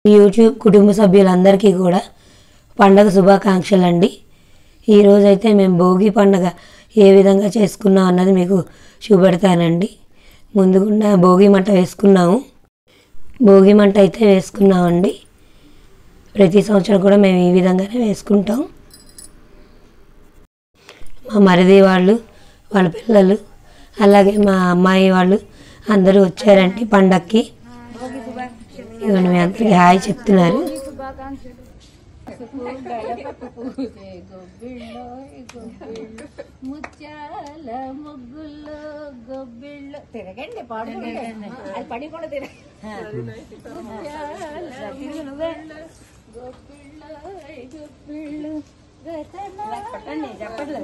YouTube కుటుంబ సభ్యులందరికీ కూడా పండగ శుభాకాంక్షలు అండి ఈరోజైతే మేము భోగి పండగ ఏ విధంగా చేసుకున్నాం అన్నది మీకు చూపెడతానండి ముందుగుండా భోగి మంట వేసుకున్నాము భోగి మంట అయితే వేసుకున్నామండి ప్రతి సంవత్సరం కూడా మేము ఈ విధంగానే వేసుకుంటాం మా మరిది వాళ్ళు వాళ్ళ పిల్లలు అలాగే మా అమ్మాయి వాళ్ళు అందరూ వచ్చారండి పండక్కి ఇవన్నీ మీ అందరికీ హాయ్ చెప్తున్నారు ముత్యాల ముగ్గుల్లో గొబ్బిళ్ళు తిరగండి పాడు అది పడి కూడా తిరగ చెప్పట్లేదు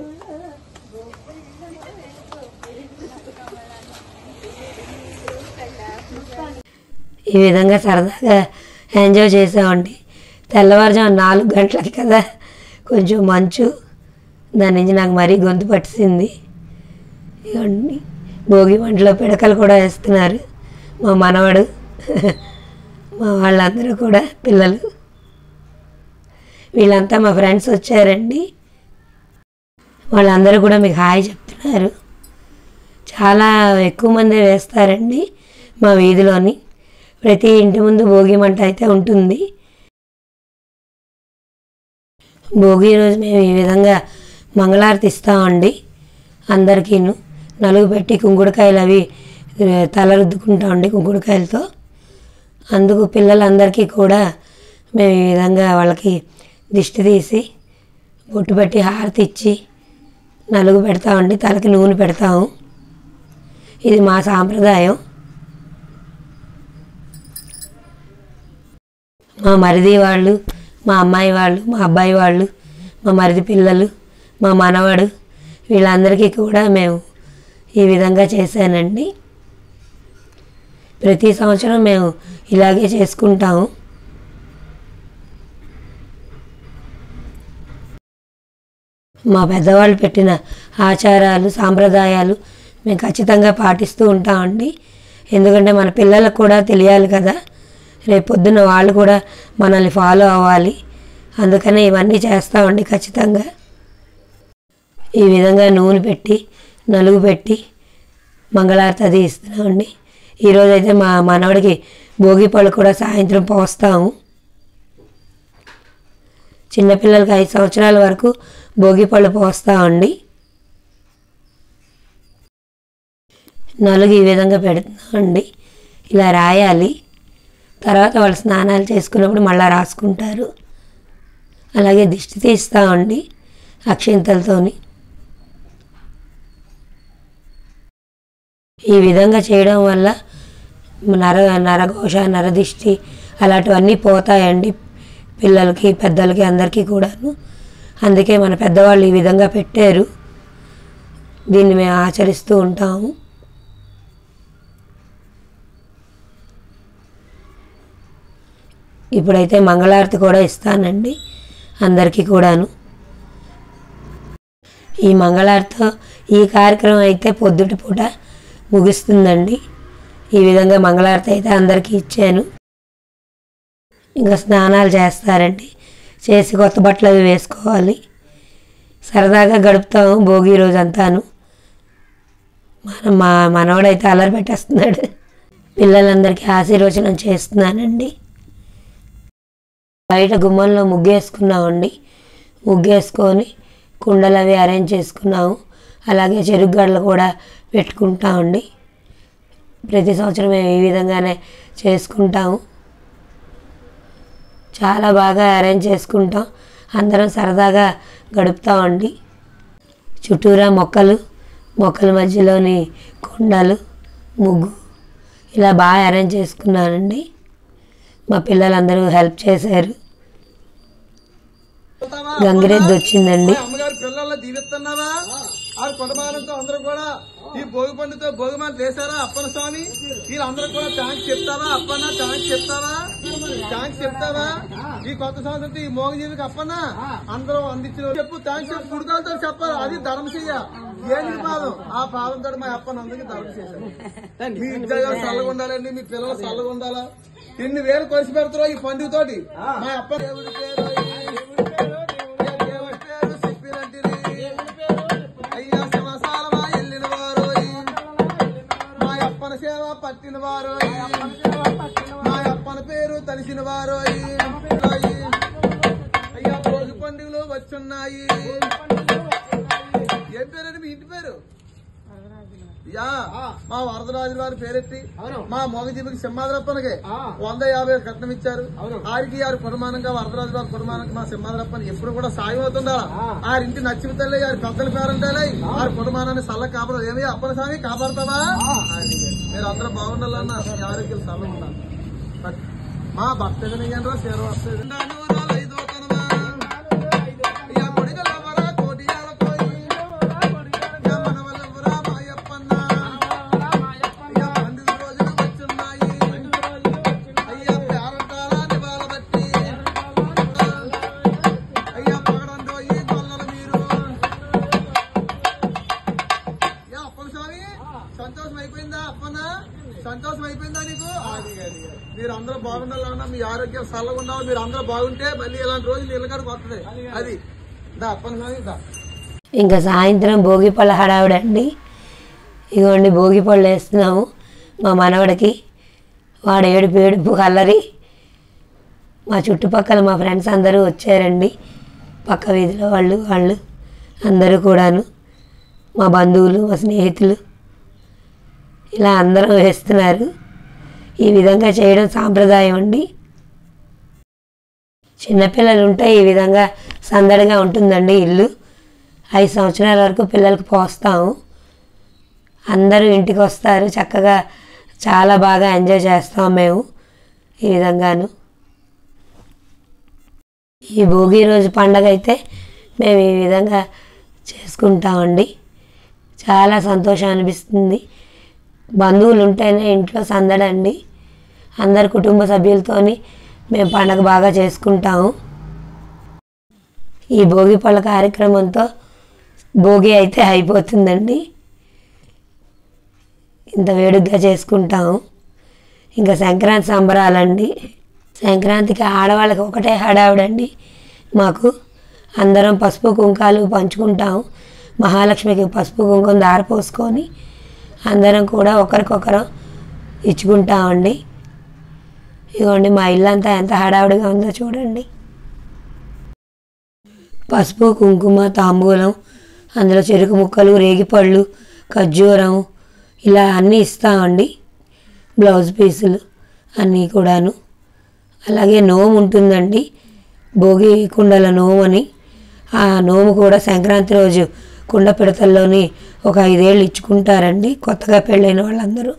ఈ విధంగా సరదాగా ఎంజాయ్ చేసామండి తెల్లవారుజాము నాలుగు గంటలకి కదా కొంచెం మంచు దాని నుంచి నాకు మరీ గొంతు పట్టింది ఇవ్వండి భోగి మంటలో పిడకలు కూడా వేస్తున్నారు మా మనవడు మా వాళ్ళందరూ కూడా పిల్లలు వీళ్ళంతా మా ఫ్రెండ్స్ వచ్చారండి వాళ్ళందరూ కూడా మీకు హాయ్ చెప్తున్నారు చాలా ఎక్కువ మంది వేస్తారండి మా వీధిలోని ప్రతి ఇంటి ముందు భోగి మంట అయితే ఉంటుంది భోగి రోజు మేము ఈ విధంగా మంగళారతి ఇస్తామండి అందరికీను నలుగు పెట్టి కుంకుడుకాయలు అవి ఏ, తల రుద్దుకుంటామండి కుంకుడుకాయలతో అందుకు పిల్లలందరికీ కూడా మేము ఈ విధంగా వాళ్ళకి దిష్టి తీసి బొట్టు పెట్టి హారతి ఇచ్చి నలుగు పెడతామండి తలకి నూనె పెడతాము ఇది మా సాంప్రదాయం మా మరిది వాళ్ళు మా అమ్మాయి వాళ్ళు మా అబ్బాయి వాళ్ళు మా మరిది పిల్లలు మా మనవడు వీళ్ళందరికీ కూడా మేము ఈ విధంగా చేశానండి ప్రతి సంవత్సరం మేము ఇలాగే చేసుకుంటాము మా పెద్దవాళ్ళు పెట్టిన ఆచారాలు సాంప్రదాయాలు మేము ఖచ్చితంగా పాటిస్తూ ఉంటామండి ఎందుకంటే మన పిల్లలకు కూడా తెలియాలి కదా రేపు పొద్దున్న వాళ్ళు కూడా మనల్ని ఫాలో అవ్వాలి అందుకని ఇవన్నీ చేస్తామండి ఖచ్చితంగా ఈ విధంగా నూనె పెట్టి నలుగు పెట్టి మంగళారతి అది ఇస్తున్నామండి ఈరోజైతే మా మనవడికి భోగి పళ్ళు కూడా సాయంత్రం పోస్తాము చిన్నపిల్లలకి ఐదు సంవత్సరాల వరకు భోగి పళ్ళు పోస్తామండి నలుగు ఈ విధంగా పెడుతున్నామండి ఇలా రాయాలి తర్వాత వాళ్ళు స్నానాలు చేసుకున్నప్పుడు మళ్ళీ రాసుకుంటారు అలాగే దిష్టి తీస్తామండి అక్షింతలతోని ఈ విధంగా చేయడం వల్ల నర నరఘోష నరదిష్టి అలాంటివన్నీ పోతాయండి పిల్లలకి పెద్దలకి అందరికీ కూడాను అందుకే మన పెద్దవాళ్ళు ఈ విధంగా పెట్టారు దీన్ని మేము ఆచరిస్తూ ఉంటాము ఇప్పుడైతే మంగళారతి కూడా ఇస్తానండి అందరికీ కూడాను ఈ మంగళారతితో ఈ కార్యక్రమం అయితే పొద్దుటి పూట ముగుస్తుందండి ఈ విధంగా మంగళారతి అయితే అందరికీ ఇచ్చాను ఇంకా స్నానాలు చేస్తారండి చేసి కొత్త బట్టలు అవి వేసుకోవాలి సరదాగా గడుపుతాము భోగి రోజు అంతాను మన మా మనవడైతే అల్లరి పెట్టేస్తున్నాడు పిల్లలందరికీ ఆశీర్వచనం చేస్తున్నానండి బయట గుమ్మంలో ముగ్గేసుకున్నామండి ముగ్గేసుకొని కుండలు అవి అరేంజ్ చేసుకున్నాము అలాగే చెరుకు గడలు కూడా పెట్టుకుంటామండి ప్రతి సంవత్సరం మేము ఈ విధంగానే చేసుకుంటాము చాలా బాగా అరేంజ్ చేసుకుంటాం అందరం సరదాగా గడుపుతామండి చుట్టూరా మొక్కలు మొక్కల మధ్యలోని కొండలు ముగ్గు ఇలా బాగా అరేంజ్ చేసుకున్నానండి మా పిల్లలందరూ హెల్ప్ చేశారు గంగిరెద్దు వచ్చిందండి అమ్మగారి పిల్లల్ని దీవిస్తున్నావా ఆ కుటుంబాలతో అందరూ కూడా ఈ భోగి పండుతో భోగిమాల చేశారా అప్పన స్వామి వీళ్ళందరూ కూడా థ్యాంక్స్ చెప్తావా అప్పన్న థ్యాంక్స్ చెప్తావా థ్యాంక్స్ చెప్తావా ఈ కొత్త సంవత్సరం ఈ మోగజీవికి అప్పన్న అందరూ అందించిన చెప్పు థ్యాంక్స్ చెప్పు కుడుకాలతో చెప్పాలి అది ధర్మ చెయ్య ఏంటి పాదం ఆ పాదంతో మా అప్పన్న అందరికీ ధర్మ చేశారు మీ ఉద్యోగాలు చల్లగా ఉండాలండి మీ పిల్లలు చల్లగా ఉండాలా ఎన్ని వేలు కలిసి పెడతారో ఈ పండుగ తోటి మా అప్ప దేవుడి పేరు దేవుడి పేరు చెప్పినట్టిది అయ్యా శ్మశానమా వెళ్ళిన వారు మా అప్పన సేవ పట్టిన వారు మా అప్పన పేరు తలిసిన వారు అయ్యా భోగి పండుగలు వచ్చున్నాయి ఏం పేరండి మీ ఇంటి పేరు యా మా వరదరాజుల వారి పేరెత్తి మా మోగజీవికి సింహాద్రప్పనకి వంద యాభై కట్నం ఇచ్చారు ఆరికి ఆరు కుటుంబానంగా వరదరాజు వారి కుటుంబానికి మా సింహాద్రప్పని ఎప్పుడు కూడా సాయం అవుతుందా ఆరింటి నచ్చిన తల్లి ఆరి పెద్దల పేరంటాలి ఆరి కుటుంబాన్ని సల్ల కాపాడు ఏమి అప్పన స్వామి కాపాడతావా మీరు అందరూ బాగుండాలన్నా మీ ఆరోగ్యం సల్ల ఉండాలి మా భక్త వినయంలో సేవ వస్తుంది అయ్యా కొడిగల వర కోటియాల కోయి అయ్యా మనవల్ల వర మాయప్పన్న అయ్యా పండుగ రోజులు వచ్చున్నాయి అయ్యా పేరంటాల నివాళ బట్టి అయ్యా పగడంతో ఈ కొల్లలు మీరు యా అప్పన స్వామి సంతోషం అయిపోయిందా అప్పన్న సంతోషం అయిపోయిందా నీకు మీరు అందరూ బాగుండాలన్నా మీ ఆరోగ్యం చల్లగా ఉండాలి మీరు అందరూ బాగుంటే మళ్ళీ ఇలాంటి రోజులు ఇళ్ళకాడికి వస్తుంది అది దా అప్పన స్వామి దా ఇంకా సాయంత్రం భోగి పళ్ళ హడావుడండి ఇదిగోండి భోగి పళ్ళు వేస్తున్నాము మా మనవడికి వాడు ఏడుపు ఏడుపు కల్లరి మా చుట్టుపక్కల మా ఫ్రెండ్స్ అందరూ వచ్చారండి పక్క వీధిలో వాళ్ళు వాళ్ళు అందరూ కూడాను మా బంధువులు మా స్నేహితులు ఇలా అందరం వేస్తున్నారు ఈ విధంగా చేయడం సాంప్రదాయం అండి చిన్నపిల్లలు ఉంటే ఈ విధంగా సందడిగా ఉంటుందండి ఇల్లు ఐదు సంవత్సరాల వరకు పిల్లలకు పోస్తాము అందరూ ఇంటికి వస్తారు చక్కగా చాలా బాగా ఎంజాయ్ చేస్తాం మేము ఈ విధంగాను ఈ భోగి రోజు పండగ అయితే మేము ఈ విధంగా చేసుకుంటామండి చాలా సంతోషం అనిపిస్తుంది బంధువులు ఉంటేనే ఇంట్లో సందడండి అందరు కుటుంబ సభ్యులతోని మేము పండగ బాగా చేసుకుంటాము ఈ భోగి పళ్ళ కార్యక్రమంతో భోగి అయితే అయిపోతుందండి ఇంత వేడుగ్గా చేసుకుంటాము ఇంకా సంక్రాంతి సంబరాలండి సంక్రాంతికి ఆడవాళ్ళకి ఒకటే హడావుడండి మాకు అందరం పసుపు కుంకాలు పంచుకుంటాము మహాలక్ష్మికి పసుపు కుంకుమ దారపోసుకొని అందరం కూడా ఒకరికొకరు ఇచ్చుకుంటామండి ఇదిగోండి మా ఇల్లంతా ఎంత హడావుడిగా ఉందో చూడండి పసుపు కుంకుమ తాంబూలం అందులో చెరుకు ముక్కలు రేగిపళ్ళు ఖర్జూరం ఇలా అన్నీ ఇస్తామండి బ్లౌజ్ పీసులు అన్నీ కూడాను అలాగే నోము ఉంటుందండి భోగి కుండల నోము అని ఆ నోము కూడా సంక్రాంతి రోజు కుండ పిడతల్లోని ఒక ఐదేళ్ళు ఇచ్చుకుంటారండి కొత్తగా పెళ్ళైన వాళ్ళందరూ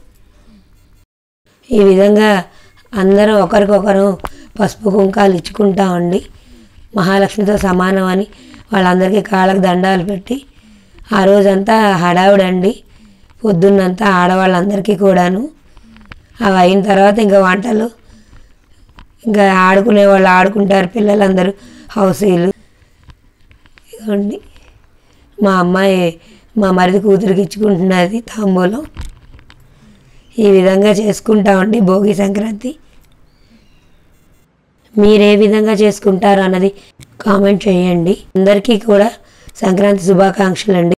ఈ విధంగా అందరం ఒకరికొకరు పసుపు కుంకాలు ఇచ్చుకుంటామండి మహాలక్ష్మితో సమానం అని వాళ్ళందరికీ కాళ్ళకు దండాలు పెట్టి ఆ రోజంతా హడావుడండి పొద్దున్నంతా ఆడవాళ్ళందరికీ కూడాను అవి అయిన తర్వాత ఇంకా వంటలు ఇంకా ఆడుకునే వాళ్ళు ఆడుకుంటారు పిల్లలందరూ హౌసీలు ఇదిగోండి మా అమ్మాయి మా మరిది కూతురికి ఇచ్చుకుంటున్నది తాంబూలం ఈ విధంగా చేసుకుంటామండి భోగి సంక్రాంతి మీరు ఏ విధంగా చేసుకుంటారు అన్నది కామెంట్ చేయండి అందరికీ కూడా సంక్రాంతి శుభాకాంక్షలు అండి